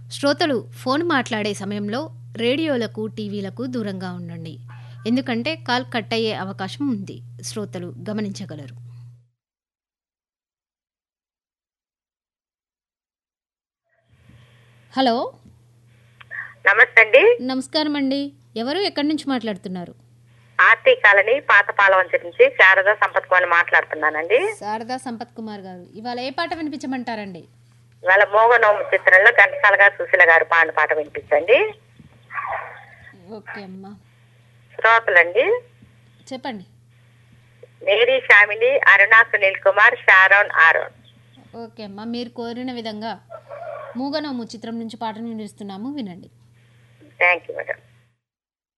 శ్రోతలు ఫోన్ మాట్లాడే సమయంలో రేడియోలకు టీవీలకు దూరంగా ఉండండి ఎందుకంటే కాల్ కట్ అయ్యే అవకాశం ఉంది శ్రోతలు గమనించగలరు హలో నమస్తే అండి నమస్కారం అండి ఎవరు ఎక్కడి నుంచి మాట్లాడుతున్నారు ఆర్టీ కాలనీ పాతపాలవంతి నుంచి శారదా సంపత్ కుమార్ మాట్లాడుతున్నానండి శారదా సంపత్ కుమార్ గారు ఇవాళ ఏ పాట వినిపించమంటారండి ఇవాళ మోగనోము చిత్రంలో ఘంటసాల గారు సుశీల గారు పాడిన పాట వినిపించండి ఓకే అమ్మా శ్రోతలండి చెప్పండి Mary family Aruna Sunil Kumar Sharon Aaron okay అమ్మా మీరు కోరిన విధంగా మూగనోము చిత్రం నుంచి పాటను వినిపిస్తున్నాము వినండి థ్యాంక్ యూ మేడం